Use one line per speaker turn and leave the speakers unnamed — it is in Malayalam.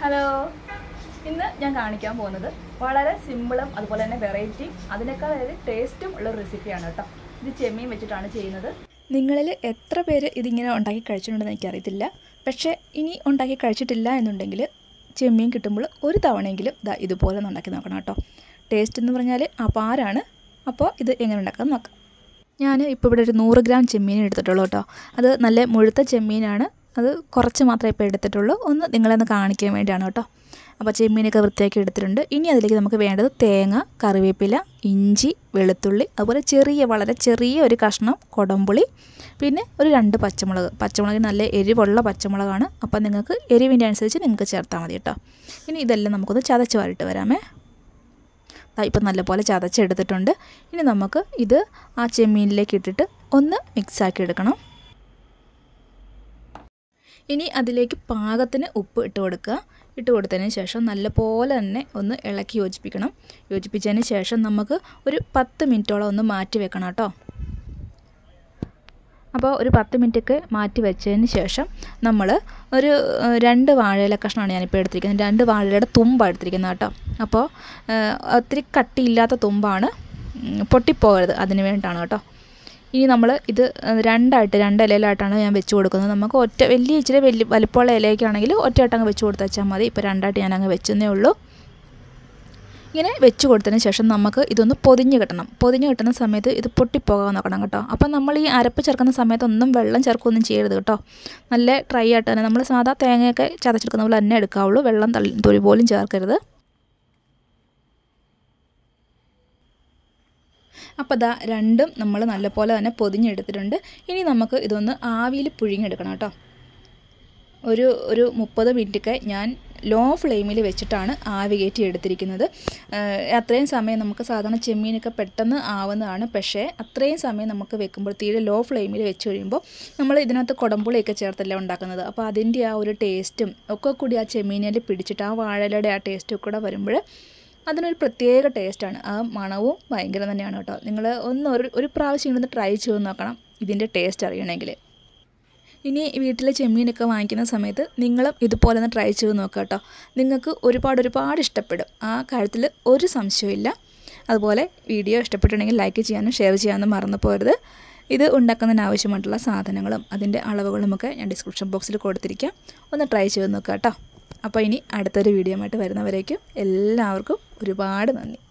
ഹലോ ഇന്ന് ഞാൻ കാണിക്കാൻ പോകുന്നത് വളരെ സിമ്പിളും അതുപോലെ തന്നെ വെറൈറ്റി അതിനേക്കാൾ ഒരു ടേസ്റ്റും ഉള്ള ഒരു റെസിപ്പിയാണ് കേട്ടോ ഇത് ചെമ്മീൻ വെച്ചിട്ടാണ് ചെയ്യുന്നത്
നിങ്ങളിൽ എത്ര പേര് ഇതിങ്ങനെ ഉണ്ടാക്കി കഴിച്ചിട്ടുണ്ടെന്ന് എനിക്കറിയത്തില്ല പക്ഷേ ഇനി ഉണ്ടാക്കി കഴിച്ചിട്ടില്ല എന്നുണ്ടെങ്കിൽ ചെമ്മീൻ കിട്ടുമ്പോൾ ഒരു തവണയെങ്കിലും ദാ ഇതുപോലെ ഒന്ന് ഉണ്ടാക്കി നോക്കണം കേട്ടോ ടേസ്റ്റ് എന്ന് പറഞ്ഞാൽ അപാരാണ് അപ്പോൾ ഇത് എങ്ങനെ ഉണ്ടാക്കാൻ നോക്കാം ഞാൻ ഇപ്പോൾ ഇവിടെ ഒരു നൂറ് ഗ്രാം ചെമ്മീൻ എടുത്തിട്ടുള്ളൂ കേട്ടോ അത് നല്ല മുഴുത്ത ചെമ്മീനാണ് അത് കുറച്ച് മാത്രമേ ഇപ്പോൾ എടുത്തിട്ടുള്ളൂ ഒന്ന് നിങ്ങളെന്ന് കാണിക്കാൻ വേണ്ടിയാണ് കേട്ടോ അപ്പോൾ ചെമ്മീനൊക്കെ വൃത്തിയാക്കി എടുത്തിട്ടുണ്ട് ഇനി അതിലേക്ക് നമുക്ക് വേണ്ടത് തേങ്ങ കറിവേപ്പില ഇഞ്ചി വെളുത്തുള്ളി അതുപോലെ ചെറിയ വളരെ ചെറിയ ഒരു കഷ്ണം കൊടംപുളി പിന്നെ ഒരു രണ്ട് പച്ചമുളക് പച്ചമുളക് നല്ല എരിവുള്ള പച്ചമുളകാണ് അപ്പോൾ നിങ്ങൾക്ക് എരിവിൻ്റെ അനുസരിച്ച് നിങ്ങൾക്ക് ചേർത്താൽ മതി കേട്ടോ ഇനി ഇതെല്ലാം നമുക്കൊന്ന് ചതച്ച് വാരിട്ട് വരാമേ ദാ ഇപ്പം നല്ലപോലെ ചതച്ചെടുത്തിട്ടുണ്ട് ഇനി നമുക്ക് ഇത് ആ ചെമ്മീനിലേക്ക് ഇട്ടിട്ട് ഒന്ന് മിക്സാക്കി എടുക്കണം ഇനി അതിലേക്ക് പാകത്തിന് ഉപ്പ് ഇട്ട് കൊടുക്കുക ഇട്ട് കൊടുത്തതിന് ശേഷം നല്ലപോലെ തന്നെ ഒന്ന് ഇളക്കി യോജിപ്പിക്കണം യോജിപ്പിച്ചതിന് ശേഷം നമുക്ക് ഒരു പത്ത് മിനിറ്റോളം ഒന്ന് മാറ്റി വെക്കണം കേട്ടോ അപ്പോൾ ഒരു പത്ത് മിനിറ്റൊക്കെ മാറ്റി വെച്ചതിന് ശേഷം നമ്മൾ ഒരു ഏഹ്, രണ്ട് വാഴയില കഷ്ണമാണ് ഞാനിപ്പോൾ എടുത്തിരിക്കുന്നത് രണ്ട് വാഴയുടെ തുമ്പാണ് എടുത്തിരിക്കുന്നത് കേട്ടോ അപ്പോൾ ഏഹ്, ഒത്തിരി കട്ടിയില്ലാത്ത തുമ്പാണ് ഉം, പൊട്ടിപ്പോകരുത് അതിന് വേണ്ടിയിട്ടാണ് കേട്ടോ ഇനി നമ്മൾ ഇത് രണ്ടായിട്ട് രണ്ട് ഇലയിലായിട്ടാണ് ഞാൻ വെച്ച് കൊടുക്കുന്നത് നമുക്ക് ഒറ്റ വലിയ ഇച്ചിരി വലിയ വലിപ്പമുള്ള ഇലയൊക്കെയാണെങ്കിൽ ഒറ്റയായിട്ട് അങ്ങ് വെച്ച് കൊടുത്ത് വെച്ചാൽ മതി ഇപ്പോൾ രണ്ടായിട്ട് ഞാൻ അങ്ങ് വെച്ചെന്നേ ഉള്ളൂ ഇങ്ങനെ വെച്ച് കൊടുത്തതിന് ശേഷം നമുക്ക് ഇതൊന്ന് പൊതിഞ്ഞ് കിട്ടണം പൊതിഞ്ഞ് കിട്ടുന്ന സമയത്ത് ഇത് പൊട്ടിപ്പോകാൻ നോക്കണം കേട്ടോ അപ്പം നമ്മൾ ഈ അരപ്പ് ചേർക്കുന്ന സമയത്ത് ഒന്നും വെള്ളം ചേർക്കുകയൊന്നും ചെയ്യരുത് കേട്ടോ നല്ല ഡ്രൈ ആയിട്ട് തന്നെ നമ്മൾ സാധാ തേങ്ങയൊക്കെ ചതച്ചെടുക്കുന്ന പോലെ തന്നെ എടുക്കാവുള്ളൂ വെള്ളം തള്ളി തൊലി പോലും ചേർക്കരുത് അപ്പോൾ ദാ രണ്ടും നമ്മൾ നല്ലപോലെ തന്നെ പൊതിഞ്ഞെടുത്തിട്ടുണ്ട് ഇനി നമുക്ക് ഇതൊന്ന് ആവിയിൽ പുഴുങ്ങിയെടുക്കണം കേട്ടോ ഒരു ഒരു മുപ്പത് മിനിറ്റൊക്കെ ഞാൻ ലോ ഫ്ലെയിമിൽ വെച്ചിട്ടാണ് ആവി കയറ്റി എടുത്തിരിക്കുന്നത് ഏഹ് അത്രയും സമയം നമുക്ക് സാധാരണ ചെമ്മീനൊക്കെ പെട്ടെന്ന് ആവുന്നതാണ് പക്ഷേ അത്രയും സമയം നമുക്ക് വെക്കുമ്പോൾ തീരെ ലോ ഫ്ലെയിമിൽ വെച്ച് കഴിയുമ്പോൾ നമ്മൾ ഇതിനകത്ത് കുടമ്പുളിയൊക്കെ ചേർത്തല്ല ഉണ്ടാക്കുന്നത് അപ്പോൾ അതിൻ്റെ ആ ഒരു ടേസ്റ്റും ഒക്കെ കൂടി ആ ചെമ്മീനിൽ പിടിച്ചിട്ട് ആ വാഴയിലയുടെ ആ ടേസ്റ്റും കൂടെ വരുമ്പോൾ അതിനൊരു പ്രത്യേക ടേസ്റ്റാണ് ആ മണവും ഭയങ്കര തന്നെയാണ് കേട്ടോ നിങ്ങൾ ഒന്ന് ഒരു ഒരു പ്രാവശ്യം ഇങ്ങനെ ട്രൈ ചെയ്ത് നോക്കണം ഇതിൻ്റെ ടേസ്റ്റ് അറിയണമെങ്കിൽ ഇനി വീട്ടിലെ ചെമ്മീനൊക്കെ വാങ്ങിക്കുന്ന സമയത്ത് നിങ്ങളും ഇതുപോലെ ഒന്ന് ട്രൈ ചെയ്ത് നോക്കുക കേട്ടോ നിങ്ങൾക്ക് ഒരുപാട് ഒരുപാട് ഇഷ്ടപ്പെടും ആ കാര്യത്തിൽ ഒരു സംശയമില്ല അതുപോലെ വീഡിയോ ഇഷ്ടപ്പെട്ടിട്ടുണ്ടെങ്കിൽ ലൈക്ക് ചെയ്യാനും ഷെയർ ചെയ്യാനും മറന്നു പോരുത് ഇത് ഉണ്ടാക്കുന്നതിന് ആവശ്യമായിട്ടുള്ള സാധനങ്ങളും അതിൻ്റെ അളവുകളുമൊക്കെ ഞാൻ ഡിസ്ക്രിപ്ഷൻ ബോക്സിൽ കൊടുത്തിരിക്കാം ഒന്ന് ട്രൈ ചെയ്ത് നോക്കുക കേട്ടോ അപ്പോൾ ഇനി അടുത്തൊരു വീഡിയോ ആയിട്ട് വരുന്നവരേക്കും എല്ലാവർക്കും ഒരുപാട് നന്ദി